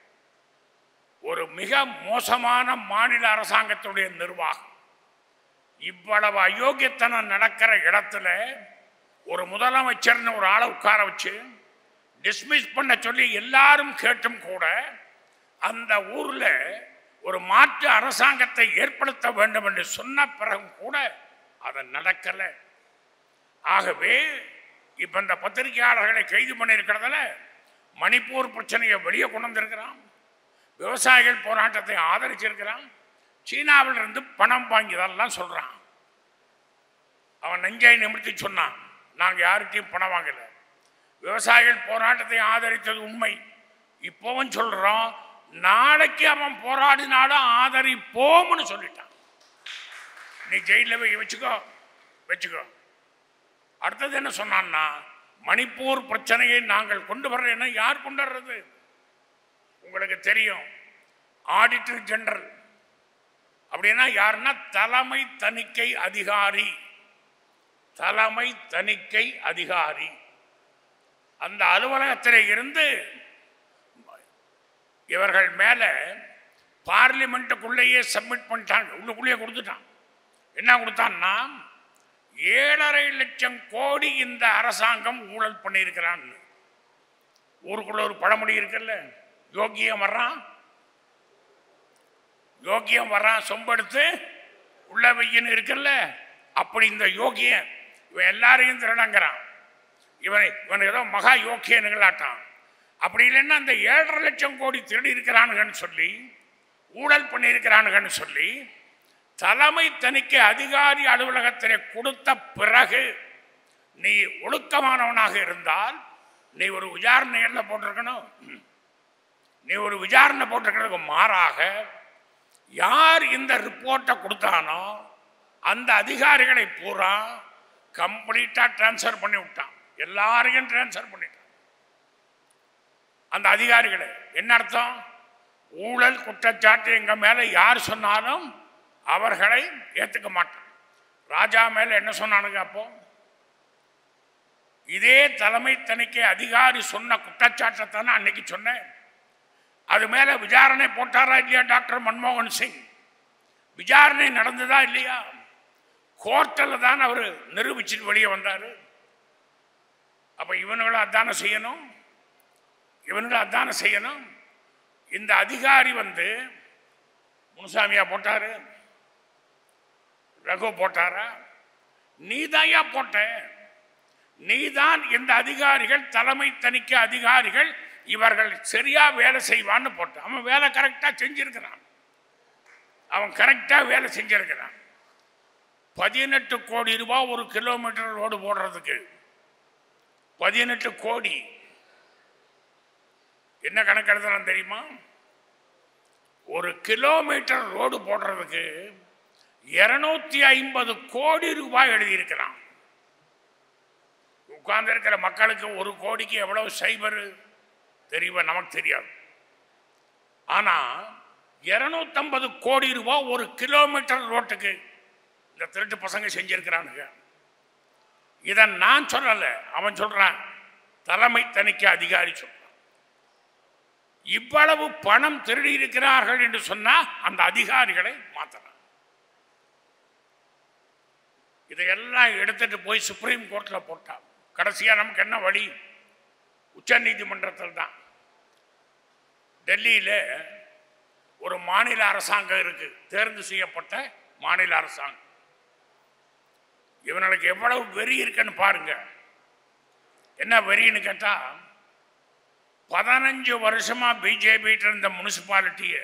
A: ஒரு மிக மோசமான மாநில அரசாங்கத்துடைய நிர்வாகம் இவ்வளவு அயோக்கியத்தனம் நடக்கிற இடத்துல ஒரு முதலமைச்சர்னு ஒரு ஆளை உட்கார வச்சு டிஸ்மிஸ் பண்ண சொல்லி எல்லாரும் கேட்டும் கூட அந்த ஊர்ல ஒரு மாற்று அரசாங்கத்தை ஏற்படுத்த வேண்டும் என்று சொன்ன பிறகும் கூட அது நடக்கலை ஆகவே இப்ப இந்த பத்திரிகையாளர்களை கைது பண்ணியிருக்கிறதுல மணிப்பூர் பிரச்சனையை வெளியே கொண்டு வந்திருக்கிறான் விவசாயிகள் போராட்டத்தை ஆதரிச்சிருக்கிறான் சீனாவில் இருந்து பணம் வாங்கியதெல்லாம் சொல்றான் அவன் நெஞ்சை நிமிர்த்தி சொன்னான் நாங்க யார்கிட்டயும் பணம் வாங்கல விவசாயிகள் போராட்டத்தை ஆதரித்தது உண்மை இப்பவும் சொல்றோம் நாளைக்கு அவன் போராடினாலும் ஆதரிப்போம்னு சொல்லிட்டான் நீ ஜெயிலில் போய் வச்சுக்கோ வச்சுக்கோ அடுத்தது என்ன சொன்னான்னா மணிப்பூர் பிரச்சனையை நாங்கள் கொண்டு வர்றேன்னா யார் கொண்டு வர்றது உங்களுக்கு தெரியும் ஆடிட்டர் ஜெனரல் அப்படின்னா யாருன்னா தலைமை தணிக்கை அதிகாரி தலைமை தணிக்கை அதிகாரி அந்த அலுவலகத்தில் இருந்து இவர்கள் மேல பார்லிமெண்ட்டுக்குள்ளேயே சப்மிட் பண்ணிட்டாங்க உள்ளுக்குள்ளேயே கொடுத்துட்டான் என்ன கொடுத்தான்னா ஏழரை லட்சம் கோடி இந்த அரசாங்கம் ஊழல் பண்ணியிருக்கிறான்னு ஊருக்குள்ள ஒரு பழமொழி இருக்குல்ல யோக்கியம் வர்றான் யோக்கியம் வர்றான் சொம்பெடுத்து உள்ள வையின்னு இருக்குல்ல அப்படி இந்த யோகியன் இவன் எல்லாரையும் திருடங்கிறான் இவன் இவன் ஏதோ மகா யோக்கியனுங்களாட்டான் அப்படி இல்லைன்னா அந்த ஏழரை லட்சம் கோடி திருடி இருக்கிறானுங்கன்னு சொல்லி ஊழல் பண்ணியிருக்கிறானுங்கன்னு சொல்லி தலைமை தணிக்கை அதிகாரி அலுவலகத்திலே கொடுத்த பிறகு நீ ஒழுக்கமானவனாக இருந்தால் நீ ஒரு விசாரணை என்ன போட்டிருக்கணும் நீ ஒரு விசாரணை போட்டிருக்கிறதுக்கு மாறாக யார் இந்த ரிப்போர்ட்டை கொடுத்தானோ அந்த அதிகாரிகளை பூரா கம்ப்ளீட்டாக ட்ரான்ஸ்ஃபர் பண்ணி விட்டான் எல்லாரையும் ட்ரான்ஸ்ஃபர் பண்ணிட்டான் அந்த அதிகாரிகளை என்ன அர்த்தம் ஊழல் குற்றச்சாட்டு எங்க மேல யார் சொன்னாலும் அவர்களை ஏத்துக்க மாட்டான் ராஜா மேல என்ன சொன்னானுங்க அப்போ இதே தலைமை தணிக்கை அதிகாரி சொன்ன குற்றச்சாட்டை தானே அன்னைக்கு சொன்னேன் அது மேல விசாரணை போட்டாரா இல்லையா டாக்டர் மன்மோகன் சிங் விசாரணை நடந்ததா இல்லையா கோர்ட்டில் தான் அவர் நிரூபிச்சுட்டு வெளியே வந்தார் அப்ப இவனுங்களும் அதானே செய்யணும் இவனுங்களும் அதானே செய்யணும் இந்த அதிகாரி வந்து முனுசாமியா போட்டாரு ரகு போட்டாரா நீதாயா போட்ட நீதான் இந்த அதிகாரிகள் தலைமை தணிக்கை அதிகாரிகள் இவர்கள் சரியா வேலை செய்வான்னு போட்ட அவன் வேலை கரெக்டா செஞ்சிருக்கிறான் அவன் கரெக்டா வேலை செஞ்சிருக்கிறான் பதினெட்டு கோடி ரூபாய் ஒரு கிலோமீட்டர் ரோடு போடுறதுக்கு பதினெட்டு கோடி என்ன கணக்கு எழுதுறான் தெரியுமா ஒரு கிலோமீட்டர் ரோடு போடுறதுக்கு இருநூத்தி ஐம்பது கோடி ரூபாய் எழுதியிருக்கிறான் உட்கார்ந்து இருக்கிற மக்களுக்கு ஒரு கோடிக்கு எவ்வளவு சைபர் தெரியுமா நமக்கு தெரியாது ஆனா இருநூத்தம்பது கோடி ரூபாய் ஒரு கிலோமீட்டர் ரோட்டுக்கு இந்த திருட்டு பசங்க செஞ்சிருக்கிறானுங்க இதை நான் சொல்லல அவன் சொல்றான் தலைமை தணிக்கை அதிகாரி சொல்றான் இவ்வளவு பணம் திருடி இருக்கிறார்கள் என்று சொன்னா அந்த அதிகாரிகளை மாத்தலாம் இதையெல்லாம் எடுத்துட்டு போய் சுப்ரீம் கோர்ட்ல போட்டா கடைசியா நமக்கு என்ன வழி உச்ச நீதிமன்றத்தில் தான் டெல்லியில ஒரு மாநில அரசாங்கம் இருக்கு தேர்ந்து செய்யப்பட்ட மாநில அரசாங்கம் இவனுக்கு எவ்வளவு வெறி இருக்குன்னு பாருங்க என்ன வெறின்னு கேட்டா பதினஞ்சு வருஷமா பிஜேபி இருந்த முனிசிபாலிட்டியை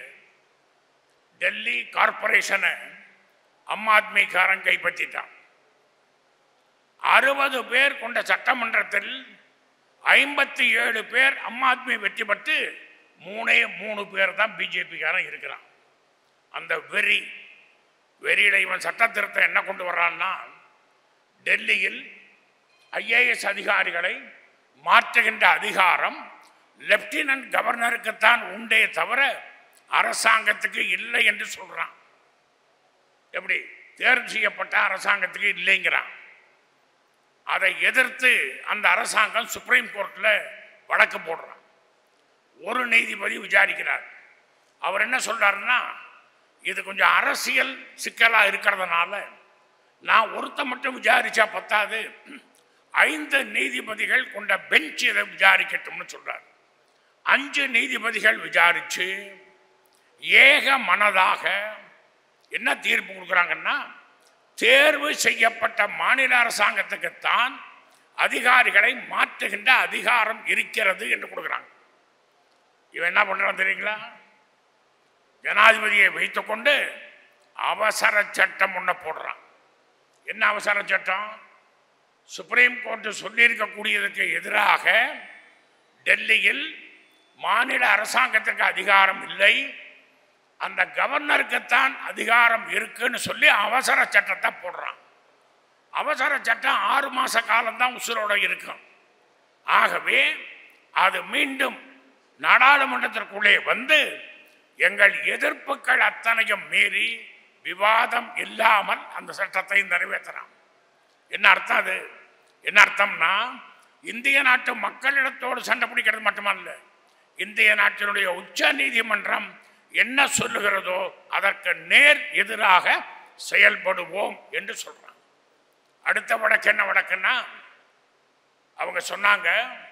A: டெல்லி கார்பரேஷனை அம் ஆத்மிக்காரன் கைப்பற்றிட்டான் அறுபது பேர் கொண்ட சட்டமன்றத்தில் ஐம்பத்தி ஏழு பேர் அம் ஆத்மி வெற்றி பெற்று மூணே மூணு பேர் தான் பிஜேபிக்காரன் இருக்கிறான் அந்த வெறி வெறியில இவன் சட்ட திருத்தம் என்ன கொண்டு வர்றான்னா டெல்லியில் ஐஏஎஸ் அதிகாரிகளை மாற்றுகின்ற அதிகாரம் லெப்டினன்ட் கவர்னருக்குத்தான் உண்டே தவிர அரசாங்கத்துக்கு இல்லை என்று சொல்றான் எப்படி தேர்வு செய்யப்பட்ட அரசாங்கத்துக்கு இல்லைங்கிறான் அதை எதிர்த்து அந்த அரசாங்கம் சுப்ரீம் கோர்ட்டில் வழக்கு போடுறான் ஒரு நீதிபதி விசாரிக்கிறார் அவர் என்ன சொல்றாருன்னா இது கொஞ்சம் அரசியல் சிக்கலா இருக்கிறதுனால நான் ஒருத்த மட்டும் விசாரிச்சா பத்தாது ஐந்து நீதிபதிகள் கொண்ட பெஞ்ச் இதை விசாரிக்கட்டும்னு சொல்றார் அஞ்சு நீதிபதிகள் விசாரிச்சு ஏக மனதாக என்ன தீர்ப்பு கொடுக்குறாங்கன்னா தேர்வு செய்யப்பட்ட மாநில அரசாங்கத்துக்குத்தான் அதிகாரிகளை மாற்றுகின்ற அதிகாரம் இருக்கிறது என்று கொடுக்குறாங்க இவன் என்ன பண்றான் தெரியுங்களா ஜனாதிபதியை வைத்துக்கொண்டு அவசர சட்டம் ஒன்று போடுறான் என்ன அவசர சட்டம் சுப்ரீம் கோர்ட் சொல்லியிருக்கக்கூடியதுக்கு எதிராக டெல்லியில் மாநில அரசாங்கத்திற்கு அதிகாரம் இல்லை அந்த கவர்னருக்குத்தான் அதிகாரம் இருக்குன்னு சொல்லி அவசர சட்டத்தை போடுறான் அவசர சட்டம் ஆறு மாச காலம்தான் உசுரோட இருக்கும் ஆகவே அது மீண்டும் நாடாளுமன்றத்திற்குள்ளே வந்து எங்கள் எதிர்ப்புகள் அத்தனையும் மீறி விவாதம் இல்லாமல் அந்த சட்டத்தை நிறைவேற்றுறான் என்ன அர்த்தம் அது என்ன அர்த்தம்னா இந்திய நாட்டு மக்களிடத்தோடு சண்டை பிடிக்கிறது மட்டுமல்ல இந்திய நாட்டினுடைய உச்ச நீதிமன்றம் என்ன சொல்லுகிறதோ அதற்கு நேர் எதிராக செயல்படுவோம் என்று சொல்றான் அடுத்த வழக்கு என்ன வழக்குன்னா அவங்க சொன்னாங்க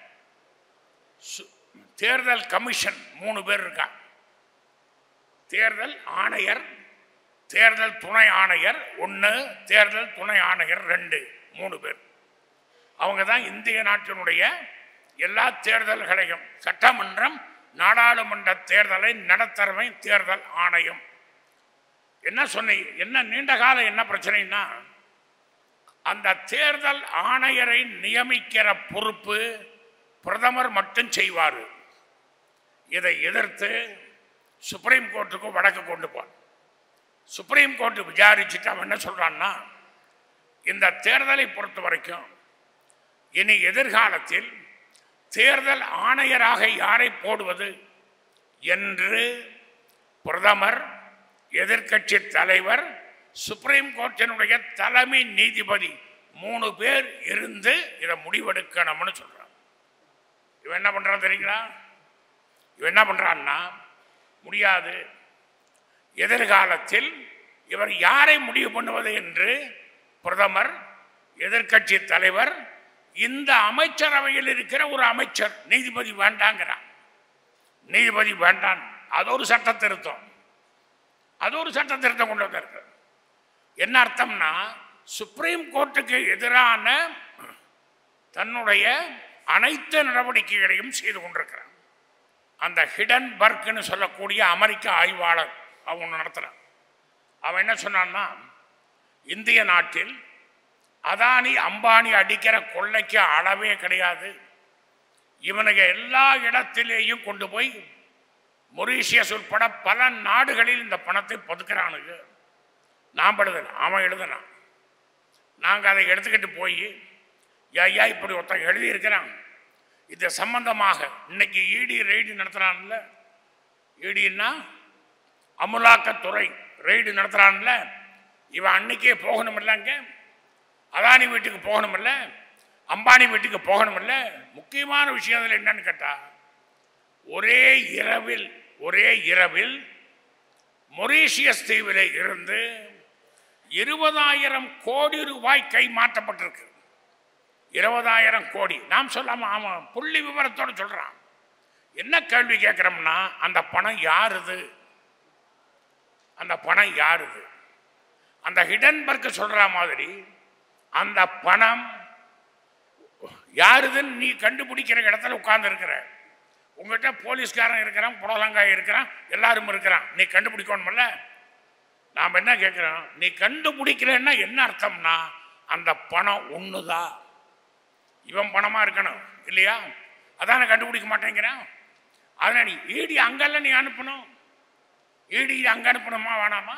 A: சு- தேர்தல் கமிஷன் மூணு பேர் இருக்காங்க தேர்தல் ஆணையர் தேர்தல் துணை ஆணையர் ஒன்று தேர்தல் துணை ஆணையர் ரெண்டு மூணு பேர் அவங்க தான் இந்திய நாட்டினுடைய எல்லா தேர்தல்களையும் சட்டமன்றம் நாடாளுமன்ற தேர்தலை நடத்துறவை தேர்தல் ஆணையம் என்ன சொன்னீங்க என்ன நீண்ட காலம் என்ன பிரச்சனைனா அந்த தேர்தல் ஆணையரை நியமிக்கிற பொறுப்பு பிரதமர் மட்டும் செய்வார் இதை எதிர்த்து சுப்ரீம் கோர்ட்டுக்கு வழக்கு கொண்டு போன் சுப்ரீம் கோர்ட்டு விசாரிச்சுட்டு அவன் என்ன சொல்றான்னா இந்த தேர்தலை பொறுத்த வரைக்கும் இனி எதிர்காலத்தில் தேர்தல் ஆணையராக யாரை போடுவது என்று பிரதமர் எதிர்க்கட்சி தலைவர் சுப்ரீம் கோர்ட்டினுடைய தலைமை நீதிபதி மூணு பேர் இருந்து இதை முடிவெடுக்கணும்னு சொல்றான் இவன் என்ன பண்றான் தெரியுங்களா இவன் என்ன பண்றான்னா முடியாது எதிர்காலத்தில் இவர் யாரை முடிவு பண்ணுவது என்று பிரதமர் எதிர்க்கட்சி தலைவர் இந்த அமைச்சரவையில் இருக்கிற ஒரு அமைச்சர் நீதிபதி வேண்டாங்கிறான் நீதிபதி வேண்டான் அது ஒரு சட்ட திருத்தம் அது ஒரு சட்ட திருத்தம் கொண்டு வந்திருக்கு என்ன அர்த்தம்னா சுப்ரீம் கோர்ட்டுக்கு எதிரான தன்னுடைய அனைத்து நடவடிக்கைகளையும் செய்து கொண்டிருக்கிறான் அந்த ஹிடன் பர்க்னு சொல்லக்கூடிய அமெரிக்க ஆய்வாளர் அவன் நடத்துகிறான் அவன் என்ன சொன்னான்னா இந்திய நாட்டில் அதானி அம்பானி அடிக்கிற கொள்ளைக்கு அளவே கிடையாது இவனுங்க எல்லா இடத்திலேயும் கொண்டு போய் மொரீஷியஸ் உட்பட பல நாடுகளில் இந்த பணத்தை பதுக்கிறானுங்க நாம் எழுதல அவன் எழுதனான் நாங்கள் அதை எடுத்துக்கிட்டு போய் ஐயா இப்படி ஒருத்தன் எழுதியிருக்கிறான் இது சம்பந்தமாக இன்னைக்கு இடி ரெய்டு நடத்துகிறான்ல இடின்னா அமலாக்கத்துறை ரெய்டு நடத்துகிறான்ல இவன் அன்னைக்கே போகணுமில்ல அங்கே அதானி வீட்டுக்கு போகணுமில்ல அம்பானி வீட்டுக்கு போகணுமில்ல முக்கியமான விஷயம் அதில் என்னன்னு கேட்டா ஒரே இரவில் ஒரே இரவில் மொரீஷியஸ் தீவிலே இருந்து இருபதாயிரம் கோடி ரூபாய் கை மாற்றப்பட்டிருக்கு இருபதாயிரம் கோடி நாம் சொல்லாம ஆமாம் புள்ளி விவரத்தோட சொல்றான் என்ன கேள்வி கேட்குறோம்னா அந்த பணம் யாருது அந்த பணம் யாருது அந்த ஹிடன்பர்க் சொல்ற மாதிரி அந்த பணம் யாருதுன்னு நீ கண்டுபிடிக்கிற இடத்துல உட்கார்ந்து இருக்கிற உங்ககிட்ட போலீஸ்காரன் இருக்கிறான் புடலங்காய் இருக்கிறான் எல்லாரும் இருக்கிறான் நீ கண்டுபிடிக்கணுமில்ல நாம் என்ன கேட்குறோம் நீ கண்டுபிடிக்கிறேன்னா என்ன அர்த்தம்னா அந்த பணம் ஒண்ணுதான் இவன் பணமா இருக்கணும் இல்லையா அதான கண்டுபிடிக்க மாட்டேங்கிறான் அதனால நீ ஈடி அங்கெல்லாம் நீ அனுப்பணும் ஈடி அங்க அனுப்பணுமா வேணாமா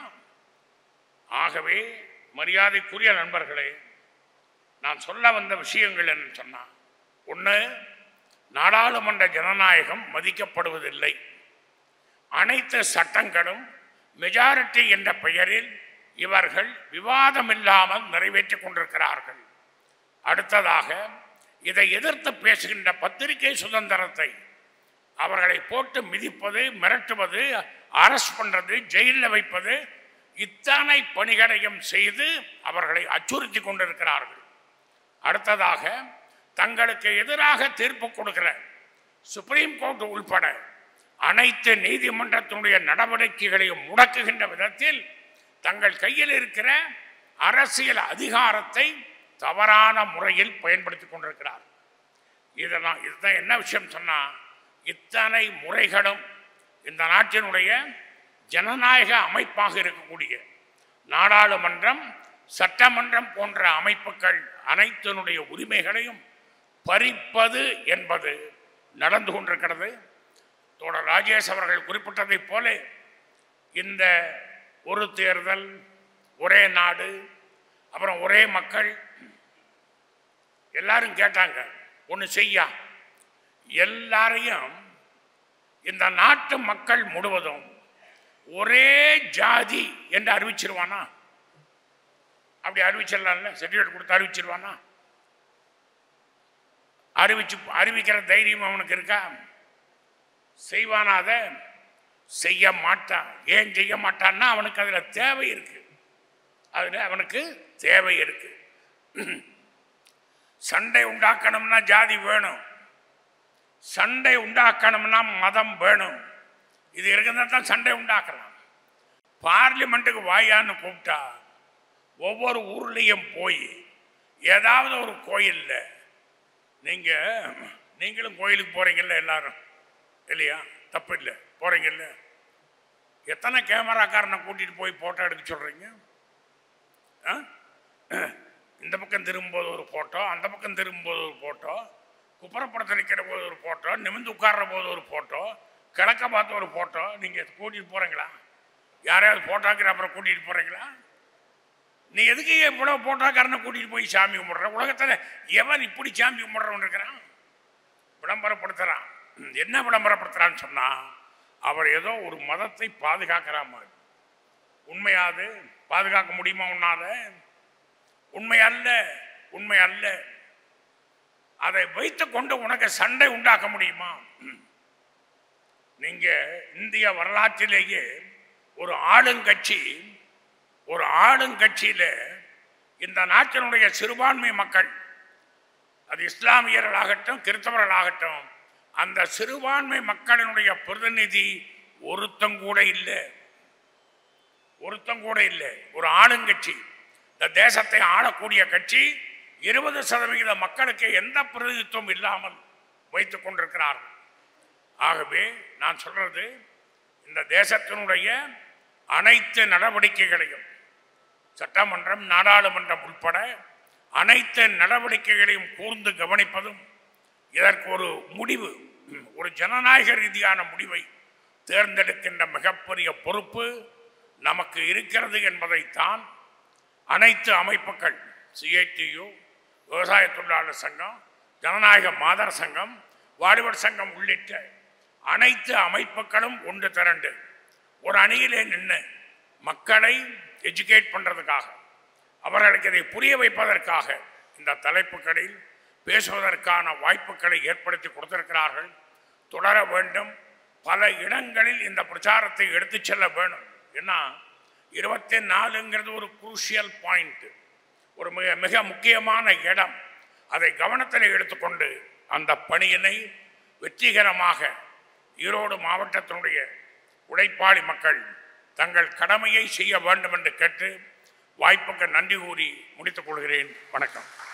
A: ஆகவே மரியாதைக்குரிய நண்பர்களே நான் சொல்ல வந்த விஷயங்கள் என்ன சொன்னா ஒன்று நாடாளுமன்ற ஜனநாயகம் மதிக்கப்படுவதில்லை அனைத்து சட்டங்களும் மெஜாரிட்டி என்ற பெயரில் இவர்கள் விவாதமில்லாமல் நிறைவேற்றிக் கொண்டிருக்கிறார்கள் அடுத்ததாக இதை எதிர்த்து பேசுகின்ற பத்திரிகை சுதந்திரத்தை அவர்களை போட்டு மிதிப்பது மிரட்டுவது அரஸ்ட் பண்றது ஜெயிலில் வைப்பது இத்தனை பணிகளையும் செய்து அவர்களை அச்சுறுத்தி கொண்டிருக்கிறார்கள் அடுத்ததாக தங்களுக்கு எதிராக தீர்ப்பு கொடுக்கிற சுப்ரீம் கோர்ட் உள்பட அனைத்து நீதிமன்றத்தினுடைய நடவடிக்கைகளையும் முடக்குகின்ற விதத்தில் தங்கள் கையில் இருக்கிற அரசியல் அதிகாரத்தை தவறான முறையில் பயன்படுத்திக் கொண்டிருக்கிறார் இதெல்லாம் இதுதான் என்ன விஷயம் சொன்னா இத்தனை முறைகளும் இந்த நாட்டினுடைய ஜனநாயக அமைப்பாக இருக்கக்கூடிய நாடாளுமன்றம் சட்டமன்றம் போன்ற அமைப்புகள் அனைத்தினுடைய உரிமைகளையும் பறிப்பது என்பது நடந்து கொண்டிருக்கிறது தோழர் ராஜேஷ் அவர்கள் குறிப்பிட்டதைப் போல இந்த ஒரு தேர்தல் ஒரே நாடு அப்புறம் ஒரே மக்கள் எல்லாரும் கேட்டாங்க ஒன்று செய்யா எல்லாரையும் இந்த நாட்டு மக்கள் முழுவதும் ஒரே ஜாதி என்று அறிவிச்சிருவானா அப்படி அறிவிச்சிடலாம்ல சர்டிஃபிகேட் கொடுத்து அறிவிச்சிருவானா அறிவிச்சு அறிவிக்கிற தைரியம் அவனுக்கு இருக்கா செய்வானா அதை செய்ய மாட்டான் ஏன் செய்ய மாட்டான்னா அவனுக்கு அதில் தேவை இருக்கு அதில் அவனுக்கு தேவை இருக்கு சண்டை உண்டாக்கணும்னா ஜாதி வேணும் சண்டை உண்டாக்கணும்னா மதம் வேணும் இது இருக்கிறதா தான் சண்டை உண்டாக்கலாம் பார்லிமெண்ட்டுக்கு வாயான்னு கூப்பிட்டா ஒவ்வொரு ஊர்லேயும் போய் ஏதாவது ஒரு கோயில்ல நீங்க நீங்களும் கோயிலுக்கு போறீங்கல்ல எல்லாரும் இல்லையா தப்பு இல்லை போறீங்கல்ல எத்தனை கேமராக்காரனை கூட்டிட்டு போய் போட்டோ எடுக்க சொல்றீங்க ஆ? இந்த பக்கம் திரும்பும்போது ஒரு போட்டோ அந்த பக்கம் திரும்பும்போது ஒரு போட்டோ குப்புறப்படத்தில் நிற்கிற போது ஒரு போட்டோ நிமிந்து உட்கார்ற போது ஒரு போட்டோ கிழக்க பார்த்து ஒரு போட்டோ நீங்கள் கூட்டிகிட்டு போகிறீங்களா யாரையாவது போட்டோகிராஃபரை கூட்டிகிட்டு போகிறீங்களா நீ எதுக்கு இவ்வளோ போட்டோக்காரனை கூட்டிகிட்டு போய் சாமி கும்பிட்ற உலகத்தில் எவன் இப்படி சாமி கும்பிட்றவன் இருக்கிறான் விளம்பரப்படுத்துகிறான் என்ன விளம்பரப்படுத்துகிறான்னு சொன்னால் அவர் ஏதோ ஒரு மதத்தை பாதுகாக்கிற மாதிரி உண்மையாது பாதுகாக்க முடியுமா உன்னால உண்மை அல்ல உண்மை அல்ல அதை வைத்துக் கொண்டு உனக்கு சண்டை உண்டாக்க முடியுமா நீங்க இந்திய வரலாற்றிலேயே ஒரு ஆளுங்கட்சி ஒரு ஆளுங்கட்சியில இந்த நாட்டினுடைய சிறுபான்மை மக்கள் அது இஸ்லாமியர்களாகட்டும் கிறிஸ்தவர்களாகட்டும் அந்த சிறுபான்மை மக்களினுடைய பிரதிநிதி ஒருத்தம் கூட இல்லை ஒருத்தம் கூட இல்லை ஒரு ஆளுங்கட்சி இந்த தேசத்தை ஆளக்கூடிய கட்சி இருபது சதவிகித மக்களுக்கு எந்த பிரதிநிதித்துவம் இல்லாமல் வைத்துக் கொண்டிருக்கிறார்கள் ஆகவே நான் சொல்றது இந்த தேசத்தினுடைய அனைத்து நடவடிக்கைகளையும் சட்டமன்றம் நாடாளுமன்றம் உட்பட அனைத்து நடவடிக்கைகளையும் கூர்ந்து கவனிப்பதும் இதற்கு ஒரு முடிவு ஒரு ஜனநாயக ரீதியான முடிவை தேர்ந்தெடுக்கின்ற மிகப்பெரிய பொறுப்பு நமக்கு இருக்கிறது என்பதைத்தான் அனைத்து அமைப்புகள் சிஐடியு விவசாய தொழிலாளர் சங்கம் ஜனநாயக மாதர் சங்கம் வாலிபர் சங்கம் உள்ளிட்ட அனைத்து அமைப்புகளும் ஒன்று திரண்டு ஒரு அணியிலே நின்று மக்களை எஜுகேட் பண்ணுறதுக்காக அவர்களுக்கு இதை புரிய வைப்பதற்காக இந்த தலைப்புகளில் பேசுவதற்கான வாய்ப்புகளை ஏற்படுத்தி கொடுத்திருக்கிறார்கள் தொடர வேண்டும் பல இடங்களில் இந்த பிரச்சாரத்தை எடுத்துச் செல்ல வேணும் ஏன்னா இருபத்தி நாலுங்கிறது ஒரு குரூஷியல் பாயிண்ட் ஒரு மிக மிக முக்கியமான இடம் அதை கவனத்தில் எடுத்துக்கொண்டு அந்த பணியினை வெற்றிகரமாக ஈரோடு மாவட்டத்தினுடைய உழைப்பாளி மக்கள் தங்கள் கடமையை செய்ய வேண்டும் என்று கேட்டு வாய்ப்புக்கு நன்றி கூறி முடித்துக் கொள்கிறேன் வணக்கம்